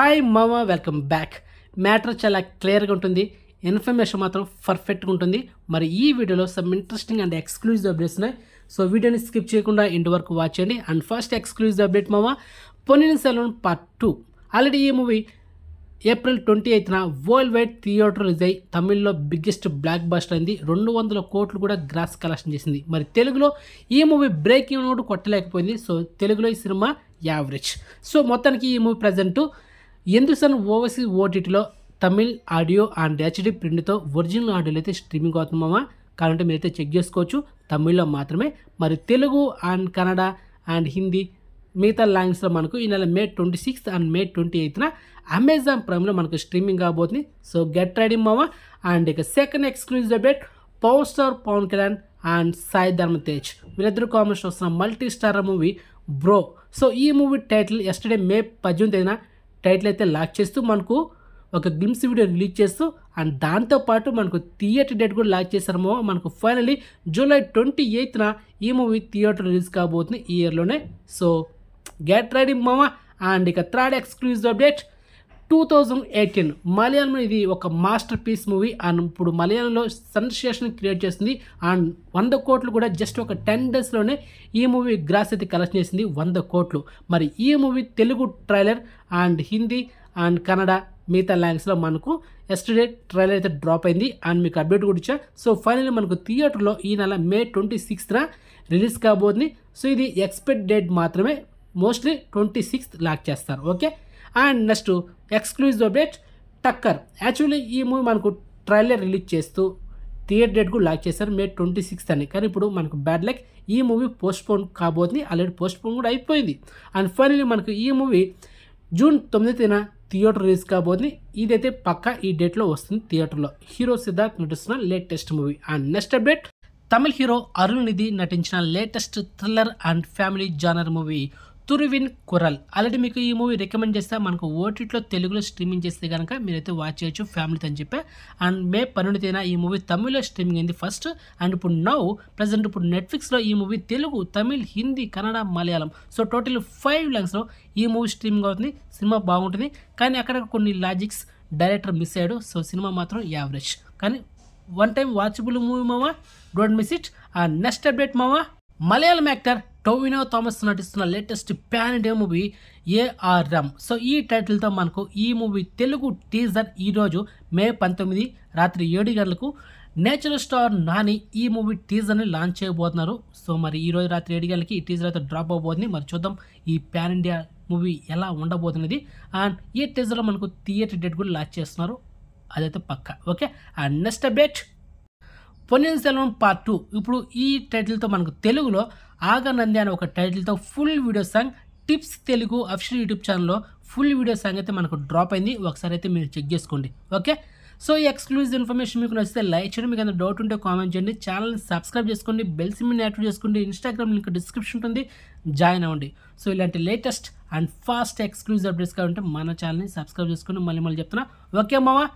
hi మామ welcome back matter చాలా క్లియర్గా ఉంటుంది ఇన్ఫర్మేషన్ మాత్రం పర్ఫెక్ట్గా ఉంటుంది మరి ఈ వీడియోలో some interesting and exclusive updates ఉన్నాయి సో వీడియోని స్కిప్ చేయకుండా ఇంటి వరకు వాచ్ చేయండి అండ్ ఫస్ట్ ఎక్స్క్లూజివ్ అప్డేట్ మామ Ponniyin Selvan part two already ఈ మూవీ ఏప్రిల్ ట్వంటీ ఎయిత్న వరల్డ్ వైడ్ థియేటర్ రిలీజ్ అయ్యి తమిళ్లో బిగ్గెస్ట్ బ్లాక్ బస్టర్ అయింది రెండు వందల కోట్లు కూడా గ్రాస్ కలెక్షన్ చేసింది మరి తెలుగులో ఈ మూవీ బ్రేక్ ఈవెన్ కూడా కొట్టలేకపోయింది సో తెలుగులో ఈ సినిమా యావరేజ్ సో మొత్తానికి ఈ మూవీ ప్రజెంట్ ఎందుసన్ ఓవర్సీస్ ఓటీటీలో తమిళ్ ఆడియో అండ్ హెచ్డి ప్రింట్తో ఒరిజినల్ ఆడియోలో అయితే స్ట్రీమింగ్ అవుతుందమ్మా కావాలంటే మీరైతే చెక్ చేసుకోవచ్చు తమిళ్లో మాత్రమే మరి తెలుగు అండ్ కన్నడ అండ్ హిందీ మిగతా లాంగ్వేజ్లో మనకు ఈ నెల May twenty sixth and May twenty ఎయిత్న అమెజాన్ ప్రైమ్లో మనకు స్ట్రీమింగ్ కాబోతుంది సో గెట్ రెడీ మామ అండ్ ఇక second exclusive update power star Pawan Kalyan and Sai Dharam Tej వీళ్ళిద్దరు కాంబినేషన్ వస్తున్న multi star movie bro so ఈ మూవీ టైటిల్ ఎస్టర్డే మే పద్దెనిమిది తేదీన టైటిల్ అయితే లాక్ చేస్తూ మనకు ఒక గ్లిమ్స్ వీడియో రిలీజ్ చేస్తూ అండ్ దాంతోపాటు మనకు థియేటర్ డేట్ కూడా లాక్ చేశారమో మనకు ఫైనలీ జూలై ట్వంటీ ఎయిత్న ఈ మూవీ థియేటర్ రిలీజ్ కాబోతుంది ఈ ఇయర్లోనే సో గెట్ రెడీ మామ అండ్ ఇక third exclusive update two thousand eighteen మలయాళంలో ఇది ఒక మాస్టర్ పీస్ మూవీ అండ్ ఇప్పుడు మలయాళంలో సెన్సేషన్ క్రియేట్ చేస్తుంది అండ్ వంద కోట్లు కూడా జస్ట్ ఒక టెన్ డేస్లోనే ఈ మూవీ గ్రాస్ అయితే కలెక్ట్ చేసింది వంద కోట్లు మరి ఈ movie Telugu trailer and Hindi and Kannada మిగతా లాంగ్వేజ్లో మనకు ఎస్టర్డే ట్రైలర్ అయితే డ్రాప్ అయింది అండ్ మీకు అప్డేట్ కూడా ఇచ్చా సో ఫైనల్లీ మనకు థియేటర్లో ఈ నెల మే ట్వంటీ సిక్స్త్న రిలీజ్ కాబోతుంది సో ఇది ఎక్స్పెక్ట్ డేట్ మాత్రమే మోస్ట్లీ ట్వంటీ సిక్స్త్ లాక్ చేస్తారు okay and next exclusive update Takkar actually ఈ మూవీ మనకు ట్రైలర్ రిలీజ్ చేస్తూ థియేటర్ డేట్ కూడా లాక్ చేశారు మే ట్వంటీ సిక్స్త్ అని కానీ ఇప్పుడు మనకు బ్యాడ్ లక్ ఈ మూవీ పోస్ట్ పోన్ కాబోతుంది ఆల్రెడీ పోస్ట్ పోన్ కూడా అయిపోయింది అండ్ ఫైనల్లీ మనకు ఈ మూవీ జూన్ తొమ్మిది తేదీన థియేటర్ రిలీజ్ కాబోతుంది ఇదైతే పక్కా ఈ డేట్లో వస్తుంది థియేటర్లో హీరో సిద్ధార్థ్ నటిస్తున్న latest movie and next update Tamil hero Arulnithi నటించిన latest thriller and family genre movie Thiruvin Kural already మీకు ఈ మూవీ రికమెండ్ చేస్తే మనకు ఓటీటీలో తెలుగులో స్ట్రీమింగ్ చేస్తే కనుక మీరైతే వాచ్ చేయొచ్చు ఫ్యామిలీతో అని చెప్పి అండ్ మే పన్నెండు తేదీన ఈ మూవీ తమిళ్లో స్ట్రీమింగ్ అయింది ఫస్ట్ అండ్ ఇప్పుడు నౌ ప్రజెంట్ ఇప్పుడు నెట్ఫ్లిక్స్లో ఈ movie Telugu Tamil Hindi Kannada Malayalam so total five లాంగ్స్లో ఈ మూవీ స్ట్రీమింగ్ అవుతుంది సినిమా బాగుంటుంది కానీ అక్కడ కొన్ని లాజిక్స్ డైరెక్టర్ మిస్ అయ్యాడు సో సినిమా మాత్రం యావరేజ్ కానీ వన్ టైం వాచబుల్ మూవీ మామా డోంట్ మిస్ ఇట్ ఆ నెక్స్ట్ అప్డేట్ మామా మలయాళం యాక్టర్ టోవినో థామస్ నటిస్తున్న latest pan India movie ARM so ఈ టైటిల్తో మనకు ఈ మూవీ తెలుగు టీజర్ ఈరోజు మే పంతొమ్మిది రాత్రి ఏడు గంటలకు నేచురల్ స్టార్ నాని ఈ మూవీ టీజర్ని లాంచ్ చేయబోతున్నారు సో మరి ఈ రోజు రాత్రి ఏడు గంటలకి ఈ టీజర్ అయితే డ్రాప్ అవబోతుంది మరి చూద్దాం ఈ ప్యాన్ ఇండియా మూవీ ఎలా ఉండబోతున్నది అండ్ ఈ టీజర్లో మనకు థియేటర్ డేట్ కూడా లాంచ్ చేస్తున్నారు అదైతే పక్క okay and next update Ponniyin Selvan part two ఇప్పుడు ఈ టైటిల్తో మనకు తెలుగులో ఆగనంది అనే ఒక టైటిల్తో full video song tips Telugu official YouTube ఛానల్లో ఫుల్ వీడియో సాంగ్ అయితే మనకు డ్రాప్ అయింది ఒకసారి అయితే మీరు చెక్ చేసుకోండి ఓకే సో ఈ ఎక్స్క్లూజివ్ ఇన్ఫర్మేషన్ మీకు నచ్చితే లైక్ చేయండి మీకు ఏదైనా డౌట్ ఉంటే కామెంట్ చేయండి ఛానల్ని సబ్స్క్రైబ్ చేసుకోండి బెల్ సిమ్ని యాక్టివ్ చేసుకోండి ఇన్స్టాగ్రామ్ లింక్ డిస్క్రిప్షన్ ఉంటుంది జాయిన్ అవ్వండి సో ఇలాంటి latest and fast exclusive updates కావాలంటే మన ఛానల్ని సబ్స్క్రైబ్ చేసుకోండి మళ్ళీ మళ్ళీ చెప్తున్నా ఓకే మావా